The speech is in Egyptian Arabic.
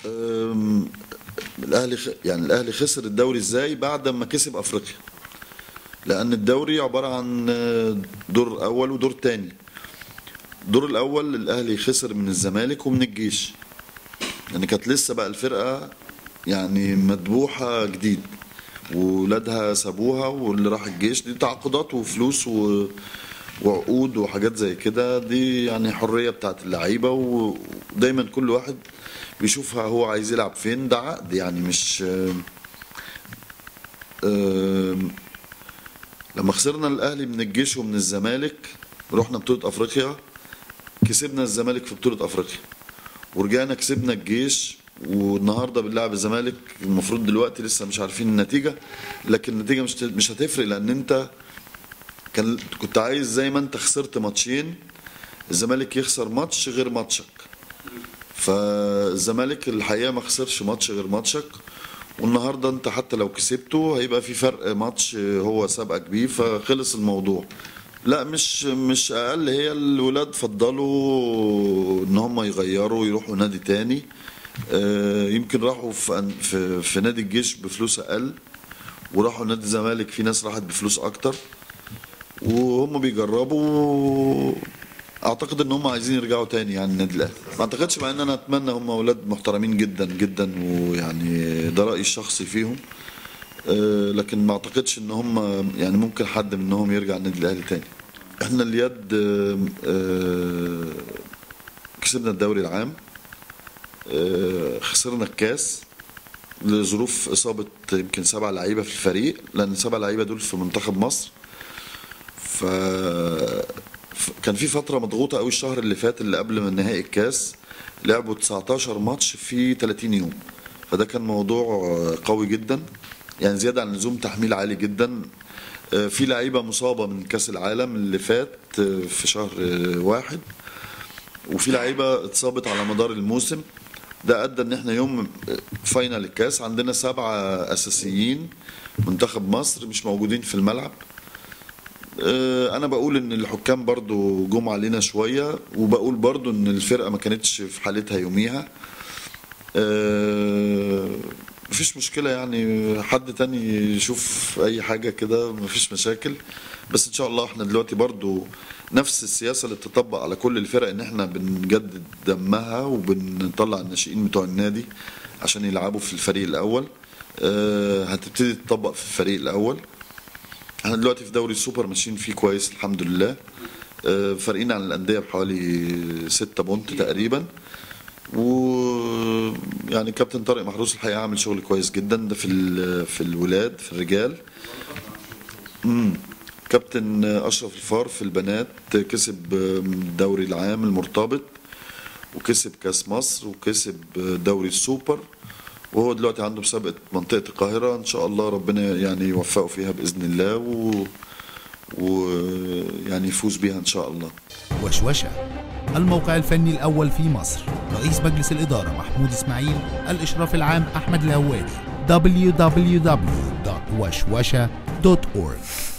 أم، الاهلي خ- يعني الاهلي خسر الدوري ازاي بعد ما كسب افريقيا لان الدوري عباره عن آه، دور اول ودور تاني الدور الاول الاهلي خسر من الزمالك ومن الجيش يعني كانت لسه بقى الفرقه يعني مذبوحه جديد وولادها سابوها واللي راح الجيش دي تعاقدات وفلوس و... وعقود وحاجات زي كده دي يعني حريه بتاعت اللعيبه و- ودايما كل واحد بيشوفها هو عايز يلعب فين ده عقد يعني مش آم، آم، لما خسرنا الاهلي من الجيش ومن الزمالك رحنا بطوله افريقيا كسبنا الزمالك في بطوله افريقيا ورجعنا كسبنا الجيش والنهارده بنلعب الزمالك المفروض دلوقتي لسه مش عارفين النتيجه لكن النتيجه مش مش هتفرق لان انت كان كنت عايز زي ما انت خسرت ماتشين الزمالك يخسر ماتش غير ماتشك فالزمالك الحقيقه ما خسرش ماتش غير ماتشك والنهارده انت حتى لو كسبته هيبقى في فرق ماتش هو سابقك بيه فخلص الموضوع لا مش مش اقل هي الولاد فضلوا ان هم يغيروا يروحوا نادي تاني آه، يمكن راحوا في في, في نادي الجيش بفلوس اقل وراحوا نادي الزمالك في ناس راحت بفلوس اكتر وهم بيجربوا اعتقد ان هم عايزين يرجعوا تاني يعني النادي الاهلي ما اعتقدش مع ان انا اتمنى هم اولاد محترمين جدا جدا ويعني ده رايي الشخصي فيهم آه، لكن ما اعتقدش ان هم يعني ممكن حد منهم يرجع النادي الاهلي تاني احنا اليد آه، آه، كسبنا الدوري العام آه، خسرنا الكاس لظروف اصابه يمكن سبع لعيبه في الفريق لان سبع لعيبه دول في منتخب مصر ف ف- كان في فتره مضغوطه قوي الشهر اللي فات اللي قبل من نهائي الكاس لعبوا 19 ماتش في 30 يوم فده كان موضوع قوي جدا يعني زياده عن اللزوم تحميل عالي جدا آه، في لعيبه مصابه من كاس العالم اللي فات آه، في شهر آه، واحد وفي لعيبه اتصابت على مدار الموسم ده ادى ان احنا يوم فاينل الكاس عندنا سبعه اساسيين منتخب مصر مش موجودين في الملعب آه، انا بقول ان الحكام برضو جم علينا شويه وبقول برضو ان الفرقه ما كانتش في حالتها يوميها آه، مفيش مشكله يعني حد تاني يشوف اي حاجه كده مفيش مشاكل بس ان شاء الله احنا دلوقتي برضو نفس السياسه اللي تطبق على كل الفرق ان احنا بنجدد دمها وبنطلع الناشئين بتوع النادي عشان يلعبوا في الفريق الاول آه، هتبتدي تطبق في الفريق الاول احنا دلوقتي في دوري السوبر ماشيين فيه كويس الحمد لله آه، فارقين عن الانديه بحوالي 6 بونت تقريبا و يعني كابتن طارق محروس الحقيقه عامل شغل كويس جدا ده في ال- في الولاد في الرجال امم كابتن اشرف الفار في البنات كسب الدوري العام المرتبط وكسب كاس مصر وكسب دوري السوبر وهو دلوقتي عنده مسابقه منطقه القاهره ان شاء الله ربنا يعني يوفقه فيها باذن الله و ويعني يفوز بيها ان شاء الله وشوشة الموقع الفني الأول في مصر رئيس مجلس الإدارة محمود إسماعيل الإشراف العام أحمد الهوادي www.وشوشة.org